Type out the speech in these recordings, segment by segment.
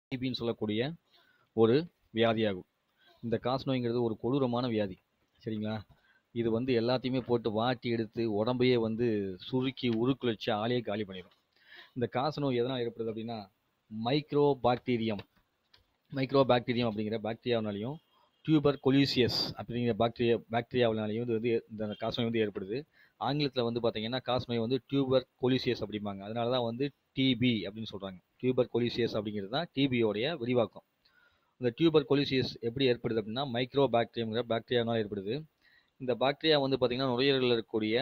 டிபின்னு சொல்லக்கூடிய ஒரு வியாதியாகும் இந்த காசநோய்ங்கிறது ஒரு கொடூரமான வியாதி சரிங்களா இது வந்து எல்லாத்தையுமே போட்டு வாட்டி எடுத்து உடம்பையே வந்து சுருக்கி உருக்குலைச்சு ஆளையே காலி பண்ணிடும் இந்த காசநோய் எதனால் ஏற்படுது அப்படின்னா மைக்ரோ பாக்டீரியம் மைக்ரோ பாக்டீரியம் அப்படிங்கிற பாக்டீரியாவினாலையும் டியூபர் கொலிசியஸ் அப்படிங்கிற பாக்டீரியா பாக்டீரியாவினாலையும் இது வந்து இந்த காசநோய் வந்து ஏற்படுது ஆங்கிலத்தில் வந்து பார்த்தீங்கன்னா காசநோய் வந்து டியூபர் கொலிசியஸ் அப்படிம்பாங்க அதனால தான் வந்து டிபி அப்படின்னு சொல்கிறாங்க டியூபர் கொலிசியஸ் அப்படிங்கிறது தான் டிபியோடைய விரிவாக்கம் இந்த டியூபர் கொலிசியஸ் எப்படி ஏற்படுது அப்படின்னா மைக்ரோ பாக்டீரியம்ங்கிற பாக்டீரியானால் ஏற்படுது இந்த பாக்டீரியா வந்து பார்த்திங்கன்னா நுரையீரலில் இருக்கக்கூடிய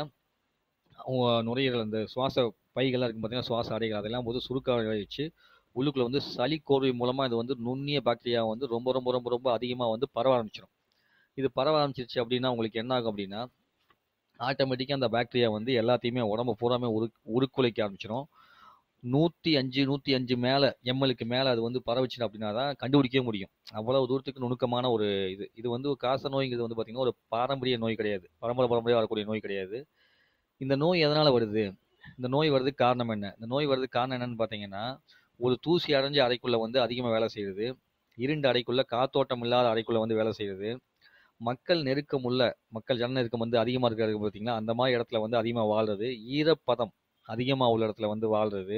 நுரையீரல் அந்த சுவாச பைகள்லாம் இருக்கும் பார்த்தீங்கன்னா சுவாச அறைகள் அதெல்லாம் போது சுருக்க வச்சு உள்ளுக்குள்ளே வந்து சளி கோர்வை மூலமாக இது வந்து நுண்ணிய பாக்டீரியா வந்து ரொம்ப ரொம்ப ரொம்ப ரொம்ப அதிகமாக வந்து பரவ ஆரம்பிச்சிடும் இது பரவ ஆரம்பிச்சிருச்சு அப்படின்னா உங்களுக்கு என்ன ஆகும் அப்படின்னா ஆட்டோமேட்டிக்காக அந்த பாக்டீரியா வந்து எல்லாத்தையுமே உடம்பு பூராமே உரு உருக்குலைக்க ஆரம்பிச்சிடும் நூற்றி அஞ்சு நூற்றி அஞ்சு மேலே எம்எல்க்கு மேலே அது வந்து பரவச்சு அப்படின்னா தான் கண்டுபிடிக்கவே முடியும் அவ்வளவு தூரத்துக்கு நுணுக்கமான ஒரு இது இது வந்து காச நோய்ங்கிறது வந்து பார்த்திங்கன்னா ஒரு பாரம்பரிய நோய் கிடையாது பரம்பரை பரம்பரையாக வரக்கூடிய நோய் கிடையாது இந்த நோய் எதனால் வருது இந்த நோய் வர்றதுக்கு காரணம் என்ன இந்த நோய் வர்றதுக்கு காரணம் என்னன்னு பார்த்தீங்கன்னா ஒரு தூசி அடைஞ்ச அறைக்குள்ளே வந்து அதிகமாக வேலை செய்யுது இருண்ட அறைக்குள்ளே காத்தோட்டம் இல்லாத அறைக்குள்ளே வந்து வேலை செய்யுது மக்கள் நெருக்கம் உள்ள மக்கள் ஜன நெருக்கம் வந்து அதிகமாக இருக்கிறது பார்த்தீங்கன்னா அந்த மாதிரி இடத்துல வந்து அதிகமாக வாழ்றது ஈரப்பதம் அதிகமாக உள்ள இடத்துல வந்து வாழ்றது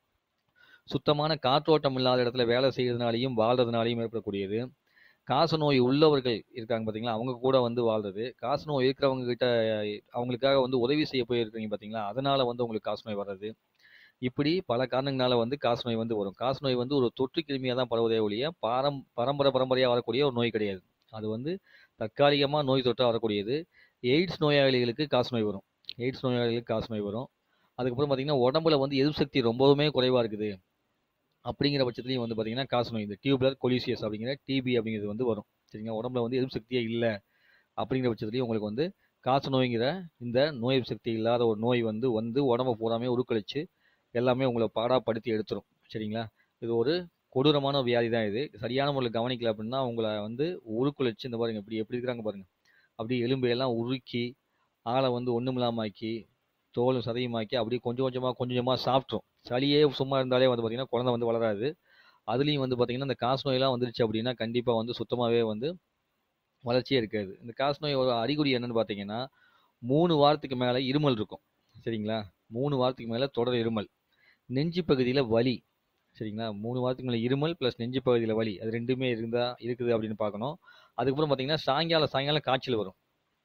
சுத்தமான காற்றோட்டம் இல்லாத இடத்துல வேலை செய்யறதுனாலையும் வாழ்றதுனாலையும் ஏற்படக்கூடியது காசநோய் உள்ளவர்கள் இருக்காங்க பார்த்தீங்களா அவங்க கூட வந்து வாழ்றது காசநோய் இருக்கிறவங்க கிட்ட அவங்களுக்காக வந்து உதவி செய்ய போயிருக்கீங்க பார்த்தீங்களா அதனால வந்து உங்களுக்கு காசநோய் வர்றது இப்படி பல காரணங்களால வந்து காசநோய் வந்து வரும் காசநோய் வந்து ஒரு தொற்று கிருமியாக தான் பரவுதே ஒழிய பாரம் பரம்பரை பரம்பரையாக வரக்கூடிய ஒரு நோய் கிடையாது அது வந்து தற்காலிகமாக நோய் தொற்றாக வரக்கூடியது எய்ட்ஸ் நோயாளிகளுக்கு காசநோய் வரும் எய்ட்ஸ் நோயாளிகளுக்கு காசநோய் வரும் அதுக்கப்புறம் பார்த்தீங்கன்னா உடம்புல வந்து எதிர்ப்பு சக்தி ரொம்பவுமே குறைவாக இருக்குது அப்படிங்கிற பட்சத்துலையும் வந்து பார்த்தீங்கன்னா காசநோய் இந்த டியூப்லர் கொலிசியஸ் அப்படிங்கிற டிபி அப்படிங்கிறது வந்து வரும் சரிங்களா உடம்புல வந்து எதிர்ப்பு சக்தியே இல்லை அப்படிங்கிற பட்சத்துலையும் உங்களுக்கு வந்து காசநோய்ங்கிற இந்த நோய் எதிர்ப்பு சக்தி இல்லாத ஒரு நோய் வந்து வந்து உடம்பை பூராமே உருக்களிச்சு எல்லாமே உங்களை பாடாப்படுத்தி எடுத்துரும் சரிங்களா இது ஒரு கொடூரமான வியாதி தான் இது சரியான முறையில் கவனிக்கல அப்படின்னா உங்களை வந்து உருக்குலைச்சு இந்த பாருங்க இப்படி எப்படி இருக்கிறாங்க பாருங்க அப்படி எலும்பையெல்லாம் உருக்கி ஆளை வந்து ஒன்றுமில்லாம ஆக்கி தோலும் சதையுமாக்கி அப்படியே கொஞ்சம் கொஞ்சமாக கொஞ்சம் கொஞ்சமாக சாப்பிட்ரும் சளியே சும்மா இருந்தாலே வந்து பார்த்திங்கன்னா குழந்தை வந்து வளராது அதுலேயும் வந்து பார்த்திங்கன்னா இந்த காசு நோயெல்லாம் வந்துருச்சு அப்படின்னா கண்டிப்பாக வந்து சுத்தமாகவே வந்து வளர்ச்சியே இருக்காது இந்த காசு நோய் ஒரு அறிகுறி என்னன்னு பார்த்தீங்கன்னா மூணு வாரத்துக்கு மேலே இருமல் இருக்கும் சரிங்களா மூணு வாரத்துக்கு மேலே தொடர் இருமல் நெஞ்சு பகுதியில் வலி சரிங்களா மூணு வாரத்துக்கு மேலே இருமல் ப்ளஸ் நெஞ்சு பகுதியில் வலி அது ரெண்டுமே இருந்தால் இருக்குது அப்படின்னு பார்க்கணும் அதுக்கப்புறம் பார்த்தீங்கன்னா சாயங்காலம் சாயங்காலம் காய்ச்சல் வரும்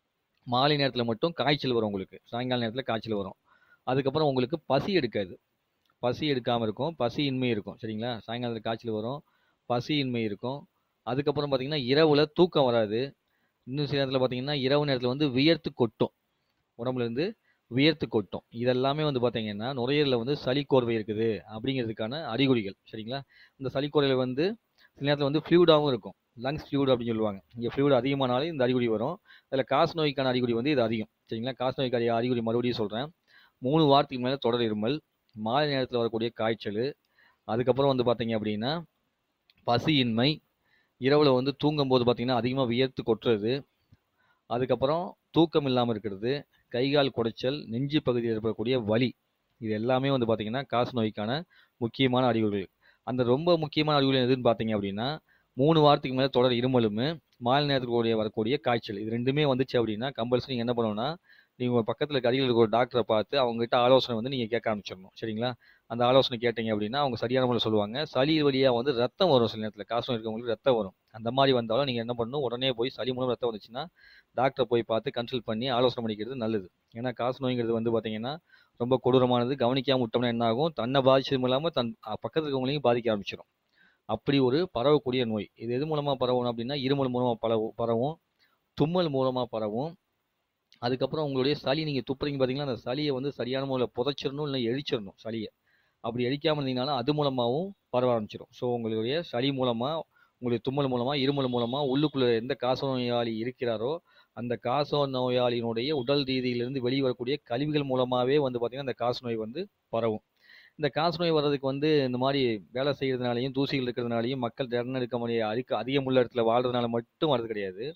மாலை நேரத்தில் மட்டும் காய்ச்சல் வரும் உங்களுக்கு சாயங்கால நேரத்தில் காய்ச்சல் வரும் அதுக்கப்புறம் உங்களுக்கு பசி எடுக்காது பசி எடுக்காமல் இருக்கும் பசியின்மை இருக்கும் சரிங்களா சாயங்காலத்தில் காய்ச்சல் வரும் பசியின்மை இருக்கும் அதுக்கப்புறம் பார்த்தீங்கன்னா இரவில் தூக்கம் வராது இன்னும் சில நேரத்தில் பார்த்தீங்கன்னா இரவு நேரத்தில் வந்து வியர்த்து கொட்டும் உடம்புலேருந்து வியர்த்து கொட்டும் இதெல்லாமே வந்து பார்த்தீங்கன்னா நுரையீரலில் வந்து சளிக்கோர்வை இருக்குது அப்படிங்கிறதுக்கான அறிகுறிகள் சரிங்களா இந்த சளிக்கோர்வை வந்து சில நேரத்தில் வந்து ஃப்ளூடாகவும் இருக்கும் லங்ஸ் ஃப்ளூட் அப்படின்னு சொல்லுவாங்க இங்கே ஃப்ளூட் அதிகமானாலே இந்த அறிகுறி வரும் அதில் காசு நோய்க்கான அறிகுறி வந்து இது அதிகம் சரிங்களா காசு நோய்க்கான அறிகுறி மறுபடியும் சொல்கிறேன் மூணு வாரத்துக்கு மேலே தொடர் இருமல் மாலை நேரத்தில் வரக்கூடிய காய்ச்சல் அதுக்கப்புறம் வந்து பார்த்தீங்க அப்படின்னா பசியின்மை இரவில் வந்து தூங்கும்போது பார்த்தீங்கன்னா அதிகமாக வியர்த்து கொட்டுறது அதுக்கப்புறம் தூக்கம் இல்லாமல் இருக்கிறது கை கால் குடைச்சல் நெஞ்சு பகுதியில் ஏற்படக்கூடிய வலி இது எல்லாமே வந்து பார்த்தீங்கன்னா காசு நோய்க்கான முக்கியமான அறிகுறிகள் அந்த ரொம்ப முக்கியமான அறிகுறி எதுன்னு பார்த்தீங்க அப்படின்னா மூணு வாரத்துக்கு மேலே தொடர் இருமலும் மாலை நேரத்துக்கு கூடிய வரக்கூடிய காய்ச்சல் இது ரெண்டுமே வந்துச்சு அப்படின்னா கம்பல்சரி நீங்கள் என்ன பண்ணணும்னா நீங்கள் உங்கள் பக்கத்தில் இருக்க அருகில் இருக்க ஒரு டாக்டரை பார்த்து அவங்ககிட்ட ஆலோசனை வந்து நீங்கள் கேட்க ஆரம்பிச்சிடணும் சரிங்களா அந்த ஆலோசனை கேட்டீங்க அப்படின்னா அவங்க சரியான முறையில் சொல்லுவாங்க சளி வழியாக வந்து ரத்தம் வரும் சில நேரத்தில் காசு இருக்கவங்களுக்கு ரத்தம் வரும் அந்த மாதிரி வந்தாலும் நீங்கள் என்ன பண்ணணும் உடனே போய் சளி மூலம் ரத்தம் வந்துச்சுன்னா டாக்டரை போய் பார்த்து கன்சல்ட் பண்ணி ஆலோசனை பண்ணிக்கிறது நல்லது ஏன்னா காசு நோய்ங்கிறது வந்து பார்த்தீங்கன்னா ரொம்ப கொடூரமானது கவனிக்காமல் விட்டோம்னா என்ன ஆகும் தன்னை பாதிச்சதும் இல்லாமல் தன் பக்கத்தில் இருக்கவங்களையும் பாதிக்க ஆரம்பிச்சிடும் அப்படி ஒரு பரவக்கூடிய நோய் இது எது மூலமாக பரவும் அப்படின்னா இருமல் மூலமாக பரவும் பரவும் தும்மல் மூலமாக பரவும் அதுக்கப்புறம் உங்களுடைய சளி நீங்கள் துப்புறீங்க பார்த்தீங்கன்னா அந்த சளியை வந்து சரியான முறையில் புதைச்சிடணும் இல்லை எரிச்சிடணும் சளியை அப்படி எரிக்காமல் இருந்தீங்கனாலும் அது மூலமாகவும் பரவ ஆரம்பிச்சிடும் ஸோ உங்களுடைய சளி மூலமாக உங்களுடைய தும்மல் மூலமாக இருமல் மூலமாக உள்ளுக்குள்ளே எந்த காச நோயாளி இருக்கிறாரோ அந்த காச நோயாளியினுடைய உடல் ரீதியிலிருந்து வெளியே வரக்கூடிய கழிவுகள் மூலமாகவே வந்து பார்த்திங்கன்னா அந்த காச நோய் வந்து பரவும் இந்த காச நோய் வர்றதுக்கு வந்து இந்த மாதிரி வேலை செய்கிறதுனாலையும் தூசிகள் இருக்கிறதுனாலையும் மக்கள் திறன் இருக்க முடிய அரிக்க அதிகம் உள்ள இடத்துல வாழ்றதுனால மட்டும் வர்றது கிடையாது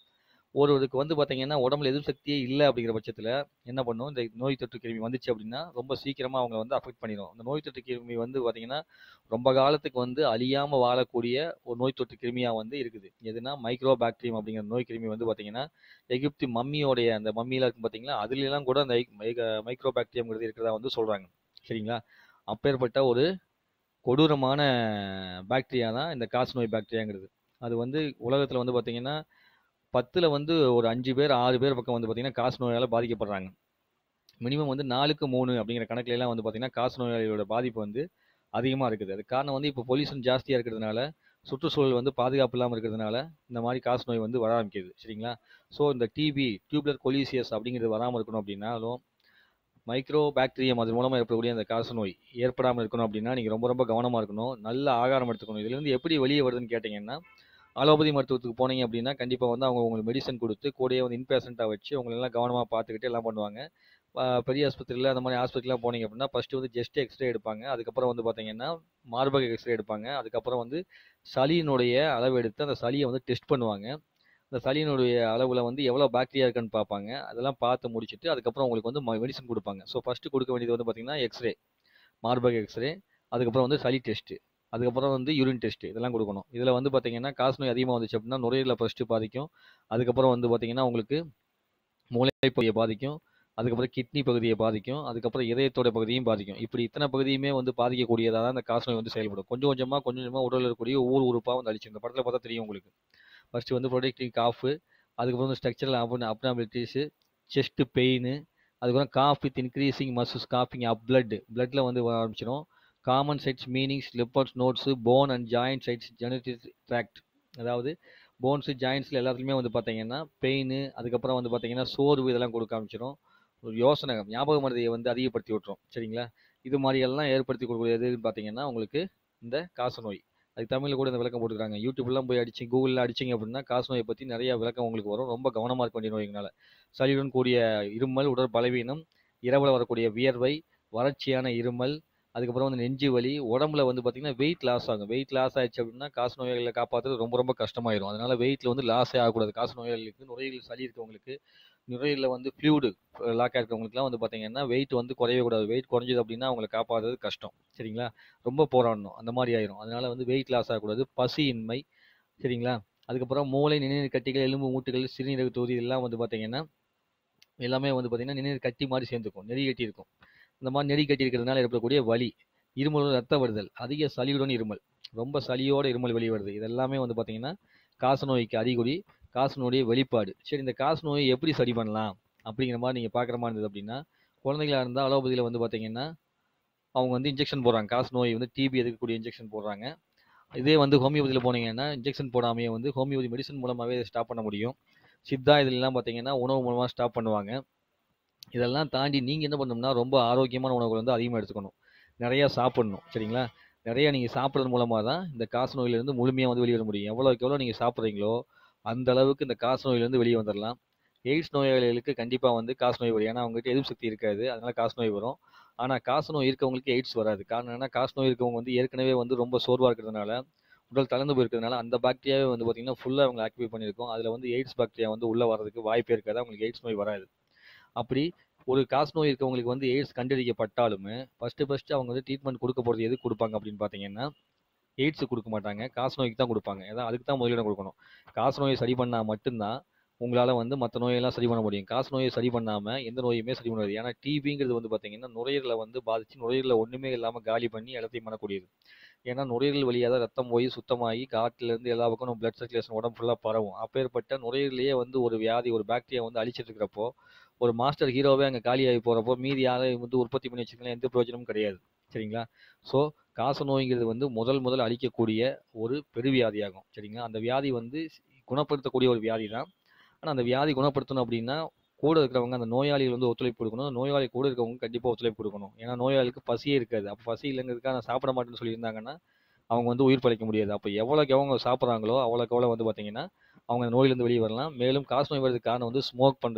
ஒருவருக்கு வந்து பார்த்தீங்கன்னா உடம்புல எதிர்ப்பு சக்தியே இல்லை அப்படிங்கிற பட்சத்தில் என்ன பண்ணும் இந்த நோய் தொற்று கிருமி வந்துச்சு அப்படின்னா ரொம்ப சீக்கிரமாக அவங்க வந்து அஃபெக்ட் பண்ணிடும் இந்த நோய் தொற்று கிருமி வந்து பார்த்தீங்கன்னா ரொம்ப காலத்துக்கு வந்து அழியாமல் வாழக்கூடிய ஒரு நோய் தொற்று கிருமியாக வந்து இருக்குது எதுனா மைக்ரோ பாக்டீரியம் அப்படிங்கிற நோய் கிருமி வந்து பார்த்தீங்கன்னா எகிப்து மம்மியோடைய அந்த மம்மியில் இருக்கும் பார்த்தீங்களா அதுலலாம் கூட அந்த மைக்ரோ பாக்டீரியம்ங்கிறது இருக்கிறதா வந்து சொல்கிறாங்க சரிங்களா அப்பேற்பட்ட ஒரு கொடூரமான பாக்டீரியா தான் இந்த காசு நோய் பாக்டீரியாங்கிறது அது வந்து உலகத்தில் வந்து பார்த்தீங்கன்னா பத்தில் வந்து ஒரு அஞ்சு பேர் ஆறு பேர் பக்கம் வந்து பார்த்தீங்கன்னா காசு நோயால் பாதிக்கப்படுறாங்க மினிமம் வந்து நாலுக்கு மூணு அப்படிங்கிற கணக்குல எல்லாம் வந்து பார்த்தீங்கன்னா காசு நோயாளிகளோட பாதிப்பு வந்து அதிகமாக இருக்குது அது காரணம் வந்து இப்போ பொல்யூஷன் ஜாஸ்தியாக இருக்கிறதுனால சுற்றுச்சூழல் வந்து பாதுகாப்பு இல்லாமல் இருக்கிறதுனால இந்த மாதிரி காசு நோய் வந்து வர ஆரம்பிக்குது சரிங்களா ஸோ இந்த டிபி டியூப்லர் கொலிசியஸ் அப்படிங்கிறது வராமல் இருக்கணும் அப்படின்னாலும் மைக்ரோ பாக்டீரியம் அது மூலமாக ஏற்படக்கூடிய அந்த காசு நோய் ஏற்படாமல் இருக்கணும் அப்படின்னா நீங்கள் ரொம்ப ரொம்ப கவனமாக இருக்கணும் நல்ல ஆகாரம் எடுத்துக்கணும் இதுலேருந்து எப்படி வெளியே வருதுன்னு கேட்டிங்கன்னா அலோபதி மருத்துவத்துக்கு போனீங்க அப்படின்னா கண்டிப்பாக வந்து அவங்க உங்களுக்கு மெடிசன் கொடுத்து கூடயே வந்து இன்பேஷண்ட்டாக வச்சு உங்களெல்லாம் கவனமாக பார்த்துக்கிட்டு எல்லாம் பண்ணுவாங்க ஆஹ் பெரிய ஆஸ்பத்திரியில் அந்த மாதிரி ஹாஸ்பிட்டலாம் போனீங்க அப்படின்னா ஃபஸ்ட்டு வந்து ஜஸ்ட் எக்ஸ்ரே எடுப்பாங்க அதுக்கப்புறம் வந்து பார்த்தீங்கன்னா மார்பக எக்ஸ்ரே எடுப்பாங்க அதுக்கப்புறம் வந்து சளியினுடைய அளவு எடுத்து அந்த சளியை வந்து டெஸ்ட் பண்ணுவாங்க அந்த சளியினுடைய அளவில் வந்து எவ்வளோ பாக்டீரியா இருக்குன்னு பார்ப்பாங்க அதெல்லாம் பார்த்து முடிச்சுட்டு அதுக்கப்புறம் உங்களுக்கு வந்து மெடிசன் கொடுப்பாங்க ஸோ ஃபஸ்ட்டு கொடுக்க வேண்டியது வந்து பார்த்தீங்கன்னா எக்ஸ்ரே மார்பக எக்ஸ்ரே அதுக்கப்புறம் வந்து சளி டெஸ்ட்டு அதுக்கப்புறம் வந்து யூரின் டெஸ்ட் இதெல்லாம் கொடுக்கணும் இதில் வந்து பார்த்தீங்கன்னா காசு நோய் அதிகமாக வந்துச்சு அப்படின்னா நுரையீரலை ஃபஸ்ட்டு பாதிக்கும் அதுக்கப்புறம் வந்து பார்த்தீங்கன்னா உங்களுக்கு மூளை பகுதியை பாதிக்கும் அதுக்கப்புறம் கிட்னி பகுதியை பாதிக்கும் அதுக்கப்புறம் இதயத்தோட பகுதியும் பாதிக்கும் இப்படி இத்தனை பகுதியுமே வந்து பாதிக்கக்கூடியதாக தான் இந்த காசு நோய் வந்து செயல்படும் கொஞ்சம் கொஞ்சமாக கொஞ்சம் கொஞ்சமாக உடலில் இருக்கக்கூடிய ஒவ்வொரு உறுப்பாக வந்து அழிச்சு இந்த படத்தில் பார்த்தா தெரியும் உங்களுக்கு ஃபஸ்ட்டு வந்து ப்ரொடக்டிவ் காஃபு அதுக்கப்புறம் வந்து ஸ்ட்ரக்சரல் அப்ன அப்னாபிலிட்டிஸு செஸ்ட்டு பெயின் அதுக்கப்புறம் காஃப் வித் இன்க்ரீசிங் மசில்ஸ் காஃபிங் அப் பிளட் பிளட்டில் வந்து வர ஆரம்பிச்சிடும் காமன் சைட்ஸ் மீனிங்ஸ் லிப்பர்ஸ் nodes bone and joint sites genetic tract அதாவது போன்ஸு ஜாயின்ஸில் எல்லாத்துலேயுமே வந்து பார்த்தீங்கன்னா பெயின் அதுக்கப்புறம் வந்து பார்த்தீங்கன்னா சோர்வு இதெல்லாம் கொடுக்க ஆரம்பிச்சிடும் ஒரு யோசனை ஞாபக மருதியை வந்து அதிகப்படுத்தி விட்டுரும் சரிங்களா இது மாதிரி எல்லாம் ஏற்படுத்தி கொடுக்கக்கூடிய எதுன்னு பார்த்தீங்கன்னா உங்களுக்கு இந்த காச நோய் அதுக்கு தமிழில் கூட இந்த விளக்கம் போட்டுருக்காங்க யூடியூப்லாம் போய் அடிச்சு கூகுளில் அடிச்சிங்க அப்படின்னா காசு நோயை பற்றி நிறைய விளக்கம் உங்களுக்கு வரும் ரொம்ப கவனமாக இருக்க வேண்டிய நோய்களால சளியுடன் கூடிய இருமல் உடல் பலவீனம் இரவில் வரக்கூடிய வியர்வை வறட்சியான இருமல் அதுக்கப்புறம் வந்து நெஞ்சு வலி உடம்புல வந்து பார்த்தீங்கன்னா வெயிட் லாஸ் ஆகும் வெயிட் லாஸ் ஆயிடுச்சு அப்படின்னா காசு நோய்களை காப்பாற்றுறது ரொம்ப ரொம்ப கஷ்டமாயிரும் அதனால வெயிட்டில் வந்து லாஸே ஆகக்கூடாது காசு நோயாளிகளுக்கு நுரையீரல் சளி இருக்கவங்களுக்கு நுரையீரலில் வந்து ஃப்ளூடு லாக் இருக்கிறவங்களுக்குலாம் வந்து பார்த்தீங்கன்னா வெயிட் வந்து குறையவே கூடாது வெயிட் குறைஞ்சது அப்படின்னா அவங்களை காப்பாற்றுறது கஷ்டம் சரிங்களா ரொம்ப போராடணும் அந்த மாதிரி ஆயிரும் அதனால வந்து வெயிட் லாஸ் ஆகக்கூடாது பசியின்மை சரிங்களா அதுக்கப்புறம் மூளை நினைவு கட்டிகள் எலும்பு மூட்டுகள் சிறுநீரக தொகுதி இதெல்லாம் வந்து பார்த்தீங்கன்னா எல்லாமே வந்து பார்த்தீங்கன்னா நினைவு கட்டி மாதிரி சேர்ந்துக்கும் நெறி கட்டி இருக்கும் இந்த மாதிரி நெறி கட்டி இருக்கிறதுனால ஏற்படக்கூடிய வலி இருமல் ரத்த வருதல் அதிக சளியுடன் இருமல் ரொம்ப சளியோட இருமல் வெளியே வருது இதெல்லாமே வந்து பார்த்தீங்கன்னா காச நோய்க்கு அறிகுறி காச நோயுடைய வெளிப்பாடு சரி இந்த காச நோயை எப்படி சரி பண்ணலாம் அப்படிங்கிற மாதிரி நீங்கள் பார்க்குற மாதிரி இருந்தது அப்படின்னா குழந்தைங்களா இருந்தால் அலோபதியில் வந்து பார்த்தீங்கன்னா அவங்க வந்து இன்ஜெக்ஷன் போடுறாங்க காசு நோய் வந்து டிபி எதிர்க்கக்கூடிய இன்ஜெக்ஷன் போடுறாங்க இதே வந்து ஹோமியோபதியில் போனீங்கன்னா இன்ஜெக்ஷன் போடாமையே வந்து ஹோமியோபதி மெடிசன் மூலமாகவே ஸ்டாப் பண்ண முடியும் சித்தா இதெல்லாம் பார்த்தீங்கன்னா உணவு மூலமாக ஸ்டாப் பண்ணுவாங்க இதெல்லாம் தாண்டி நீங்கள் என்ன பண்ணணும்னா ரொம்ப ஆரோக்கியமான உணவுகள் வந்து அதிகமாக எடுத்துக்கணும் நிறையா சாப்பிடணும் சரிங்களா நிறையா நீங்கள் சாப்பிட்றது மூலமாக தான் இந்த காசு நோயிலேருந்து முழுமையாக வந்து வெளியே வர முடியும் எவ்வளோக்கு எவ்வளோ நீங்கள் சாப்பிட்றீங்களோ அந்த அளவுக்கு இந்த காசு நோயிலேருந்து வெளியே வந்துடலாம் எய்ட்ஸ் நோயாளிகளுக்கு கண்டிப்பாக வந்து காசு நோய் வரும் ஏன்னா அவங்ககிட்ட எதிர்ப்பு சக்தி இருக்காது அதனால காசு நோய் வரும் ஆனால் காசு நோய் இருக்கவங்களுக்கு எய்ட்ஸ் வராது காரணம் என்ன காசு நோய் இருக்கவங்க வந்து ஏற்கனவே வந்து ரொம்ப சோர்வாக இருக்கிறதுனால உடல் தளர்ந்து போயிருக்கிறதுனால அந்த பாக்டீரியாவே வந்து பார்த்தீங்கன்னா ஃபுல்லாக அவங்க ஆக்டிவேட் பண்ணியிருக்கோம் அதில் வந்து எய்ட்ஸ் பாக்டீரியா வந்து உள்ளே வரதுக்கு வாய்ப்பே இருக்காது அவங்களுக்கு எய்ட்ஸ் நோய் வராது அப்படி ஒரு காசு நோய் இருக்கவங்களுக்கு வந்து எய்ட்ஸ் கண்டறியப்பட்டாலுமே ஃபஸ்ட்டு ஃபஸ்ட்டு அவங்க வந்து ட்ரீட்மெண்ட் கொடுக்க போகிறது எது கொடுப்பாங்க அப்படின்னு பார்த்தீங்கன்னா எய்ட்ஸ் கொடுக்க மாட்டாங்க காசு நோய்க்கு தான் கொடுப்பாங்க ஏன்னா அதுக்கு தான் முதலிடம் கொடுக்கணும் காசு நோயை சரி பண்ணால் மட்டும்தான் உங்களால் வந்து மற்ற நோயெல்லாம் சரி பண்ண முடியும் காசு நோயை சரி பண்ணாமல் எந்த நோயுமே சரி பண்ண முடியாது ஏன்னா டிபிங்கிறது வந்து பார்த்தீங்கன்னா நுரையீரலை வந்து பாதிச்சு நுரையீரலில் ஒன்றுமே இல்லாமல் காலி பண்ணி எல்லாத்தையும் பண்ணக்கூடியது ஏன்னா நுரையீரல் வழியாக தான் ரத்தம் போய் சுத்தமாகி காற்றுலேருந்து எல்லா பக்கம் பிளட் சர்க்குலேஷன் உடம்பு ஃபுல்லாக பரவும் அப்பேற்பட்ட நுரையீரலையே வந்து ஒரு வியாதி ஒரு பாக்டீரியா வந்து அழிச்சிட்டு இருக்கிறப்போ ஒரு மாஸ்டர் ஹீரோவே அங்கே காலியாகி போகிறப்போ மீதி யாரை வந்து உற்பத்தி பண்ணி வச்சுக்கலாம் எந்த பிரயோஜனமும் கிடையாது சரிங்களா ஸோ காச நோய்ங்கிறது வந்து முதல் முதல் அழிக்கக்கூடிய ஒரு பெருவியாதியாகும் சரிங்களா அந்த வியாதி வந்து குணப்படுத்தக்கூடிய ஒரு வியாதி தான் ஆனால் அந்த வியாதி குணப்படுத்தணும் அப்படின்னா கூட இருக்கிறவங்க அந்த நோயாளிகள் வந்து ஒத்துழைப்பு கொடுக்கணும் நோயாளி கூட இருக்கவங்க கண்டிப்பாக ஒத்துழைப்பு கொடுக்கணும் ஏன்னா நோயாளிக்கு பசியே இருக்காது அப்போ பசி இல்லைங்கிறதுக்காக நான் சாப்பிட மாட்டேன்னு சொல்லியிருந்தாங்கன்னா அவங்க வந்து உயிர் பழைக்க முடியாது அப்போ எவ்வளோக்கு எவ்வளோ சாப்பிட்றாங்களோ அவ்வளோக்கு எவ்வளோ வந்து பார்த்தீங்கன்னா அவங்க அந்த நோயிலேருந்து வெளியே வரலாம் மேலும் காசு நோய் வரதுக்கு காரணம் வந்து ஸ்மோக் பண்ணுறது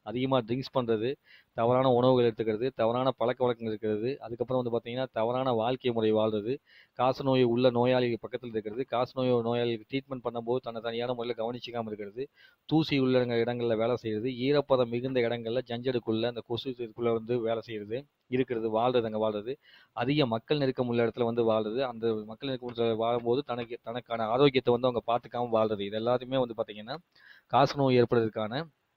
அதிகமாக ட்ரிங்க்ஸ் பண்ணுறது தவறான உணவுகள் எடுத்துக்கிறது தவறான பழக்க வழக்கங்கள் இருக்கிறது அதுக்கப்புறம் வந்து பார்த்தீங்கன்னா தவறான வாழ்க்கை முறை வாழ்றது காசநோய் உள்ள நோயாளிகள் பக்கத்தில் இருக்கிறது காசநோய் நோயாளிகளுக்கு ட்ரீட்மெண்ட் பண்ணும்போது தன்னை தனியான முறையில் கவனிச்சிக்காமல் இருக்கிறது தூசி உள்ள இடங்களில் வேலை செய்கிறது ஈரப்பதம் மிகுந்த இடங்களில் ஜஞ்சடுக்குள்ள அந்த கொசு இதுக்குள்ளே வந்து வேலை செய்கிறது இருக்கிறது வாழ்றது அங்கே வாழ்றது அதிக மக்கள் நெருக்கம் உள்ள இடத்துல வந்து வாழ்றது அந்த மக்கள் நெருக்கம் வாழும்போது தனக்கு தனக்கான ஆரோக்கியத்தை வந்து அவங்க பார்த்துக்காம வாழ்றது இது எல்லாத்தையுமே வந்து பார்த்தீங்கன்னா காசநோய் ஏற்படுறதுக்கான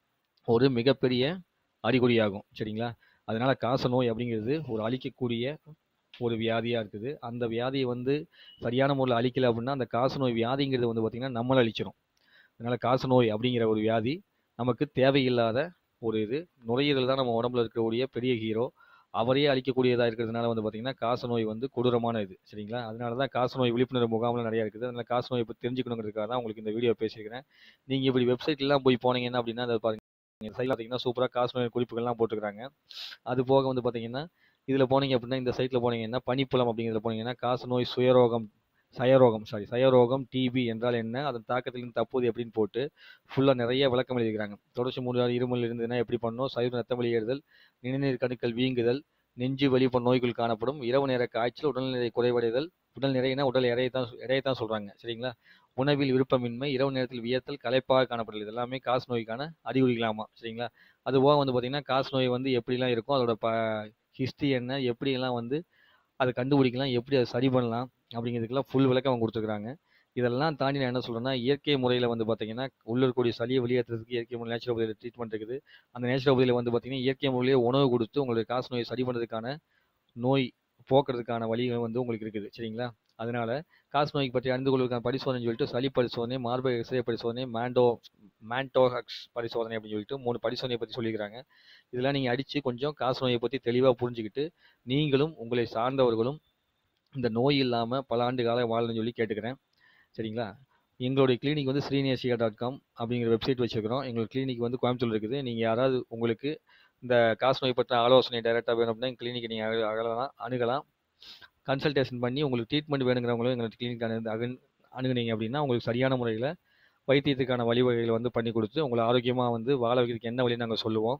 ஒரு மிகப்பெரிய அறிகுறியாகும் சரிங்களா அதனால காசநோய் அப்படிங்கிறது ஒரு அழிக்கக்கூடிய ஒரு வியாதியாக இருக்குது அந்த வியாதியை வந்து சரியான முறையில் அழிக்கல அப்படின்னா அந்த காசநோய் வியாதிங்கிறது வந்து பார்த்திங்கன்னா நம்மளை அழிச்சிரும் அதனால் காசநோய் அப்படிங்கிற ஒரு வியாதி நமக்கு தேவையில்லாத ஒரு இது நுரையீரல் தான் நம்ம உடம்புல இருக்கக்கூடிய பெரிய ஹீரோ அவரையே அழிக்கக்கூடியதாக இருக்கிறதுனால வந்து பார்த்திங்கன்னா காசநோய் வந்து கொடூரமான இது சரிங்களா அதனால தான் காசநோய் விழிப்புணர்வு முகாம்லாம் நிறையா இருக்குது அதனால் காசநோய் பற்றி தெரிஞ்சுக்கணுங்கிறதுக்காக தான் உங்களுக்கு இந்த வீடியோ பேசியிருக்கிறேன் நீங்கள் இப்படி வெப்சைட்லாம் போய் போனீங்கன்னா அப்படின்னா அதை பாருங்கள் சைடில் பார்த்தீங்கன்னா சூப்பராக காசநோய் குறிப்புகள்லாம் போட்டுருக்காங்க அது போக வந்து பார்த்தீங்கன்னா இதில் போனீங்க அப்படின்னா இந்த சைட்டில் போனீங்கன்னா பனிப்புலம் அப்படிங்கிறதுல போனீங்கன்னா காசநோய் சுயரோகம் சயரோகம் சாரி சயரோகம் டிபி என்றால் என்ன அதன் தாக்கத்திலிருந்து தப்போது எப்படின்னு போட்டு ஃபுல்லாக நிறைய விளக்கம் எழுதிக்கிறாங்க தொடர்ச்சி மூணு நாள் இருமல் இருந்ததுன்னா எப்படி பண்ணணும் சைவ ரத்தம் வெளியேறுதல் நிணநீர் கணுக்கள் வீங்குதல் நெஞ்சு வெளி போன்ற நோய்கள் காணப்படும் இரவு நேர காய்ச்சல் உடல்நிலை குறைவடைதல் உடல் நிறையினா உடல் எடையை தான் எடையை தான் சொல்கிறாங்க சரிங்களா உணவில் விருப்பமின்மை இரவு நேரத்தில் வியத்தல் களைப்பாக காணப்படுது இது எல்லாமே காசு நோய்க்கான அறிகுறிகளாமா சரிங்களா அதுபோக வந்து பார்த்திங்கன்னா காசு நோய் வந்து எப்படிலாம் இருக்கும் அதோட ப ஹிஸ்ட்ரி என்ன எப்படியெல்லாம் வந்து அதை கண்டுபிடிக்கலாம் எப்படி அதை சரி பண்ணலாம் அப்படிங்கிறதுக்கெல்லாம் ஃபுல் விளக்கம் அவங்க கொடுத்துருக்காங்க இதெல்லாம் தாண்டி நான் என்ன சொல்கிறேன்னா இயற்கை முறையில் வந்து பார்த்தீங்கன்னா உள்ள இருக்கக்கூடிய சளியை வெளியேற்றுறதுக்கு இயற்கை முறை நேச்சுரோபதியில் ட்ரீட்மெண்ட் இருக்குது அந்த நேச்சுரோபதியில் வந்து பார்த்தீங்கன்னா இயற்கை முறையிலே உணவு கொடுத்து உங்களுடைய காசு நோயை சரி பண்ணுறதுக்கான நோய் போக்குறதுக்கான வழிகள் வந்து உங்களுக்கு இருக்குது சரிங்களா அதனால காசு நோய்க்கு பற்றி அறிந்து கொள்வதற்கான பரிசோதனை சொல்லிட்டு சளி பரிசோதனை மார்பக எக்ஸ்ரே பரிசோதனை மேண்டோ மேண்டோஹக்ஸ் பரிசோதனை அப்படின்னு சொல்லிட்டு மூணு பரிசோதனையை பற்றி சொல்லியிருக்காங்க இதெல்லாம் நீங்கள் அடித்து கொஞ்சம் காசு நோயை பற்றி தெளிவாக புரிஞ்சுக்கிட்டு நீங்களும் உங்களை சார்ந்தவர்களும் இந்த நோய் இல்லாமல் பல ஆண்டு காலம் வாழணும்னு சொல்லி கேட்டுக்கிறேன் சரிங்களா எங்களுடைய கிளினிக் வந்து ஸ்ரீநேசியா டாட் காம் அப்படிங்கிற வெப்சைட் வச்சுருக்கிறோம் எங்களோட கிளினிக் வந்து கோயம்புத்தூர் இருக்குது நீங்கள் யாராவது உங்களுக்கு இந்த காசு நோய் பற்றின ஆலோசனை டைரெக்டாக வேணும் அப்படின்னா எங்கள் கிளினிக்கை நீங்கள் அகலலாம் அணுகலாம் கன்சல்டேஷன் பண்ணி உங்களுக்கு ட்ரீட்மெண்ட் வேணுங்கிறவங்களும் எங்களோட கிளினிக் அணு அணுகுனீங்க அப்படின்னா உங்களுக்கு சரியான முறையில் வைத்தியத்துக்கான வழிவகைகளை வந்து பண்ணி கொடுத்து உங்களை ஆரோக்கியமாக வந்து வாழ வைக்கிறதுக்கு என்ன வழின்னு நாங்கள் சொல்லுவோம்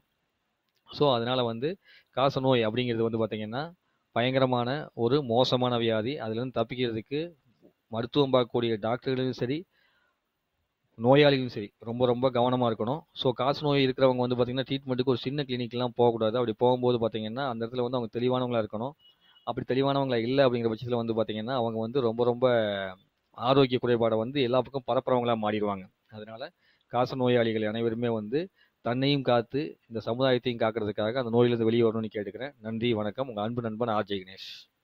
ஸோ அதனால் வந்து காச நோய் அப்படிங்கிறது வந்து பார்த்திங்கன்னா பயங்கரமான ஒரு மோசமான வியாதி அதுலேருந்து தப்பிக்கிறதுக்கு மருத்துவம் பார்க்கக்கூடிய டாக்டர்களும் சரி நோயாளிகளும் சரி ரொம்ப ரொம்ப கவனமாக இருக்கணும் ஸோ காசு நோய் இருக்கிறவங்க வந்து பார்த்திங்கன்னா ட்ரீட்மெண்ட்டுக்கு ஒரு சின்ன கிளினிக்லாம் போகக்கூடாது அப்படி போகும்போது பார்த்திங்கன்னா அந்த இடத்துல வந்து அவங்க தெளிவானவங்களாக இருக்கணும் அப்படி தெளிவானவங்களா இல்லை அப்படிங்கிற பட்சத்தில் வந்து பார்த்திங்கன்னா அவங்க வந்து ரொம்ப ரொம்ப ஆரோக்கிய குறைபாடை வந்து எல்லா பக்கம் பரப்புறவங்களாக மாறிடுவாங்க அதனால காச நோயாளிகள் அனைவருமே வந்து தன்னையும் காத்து இந்த சமுதாயத்தையும் காக்கிறதுக்காக அந்த நோயிலிருந்து வெளியே வரணும்னு கேட்டுக்கிறேன் நன்றி வணக்கம் உங்கள் அன்பு நண்பன் ஆர்ஜே கணேஷ்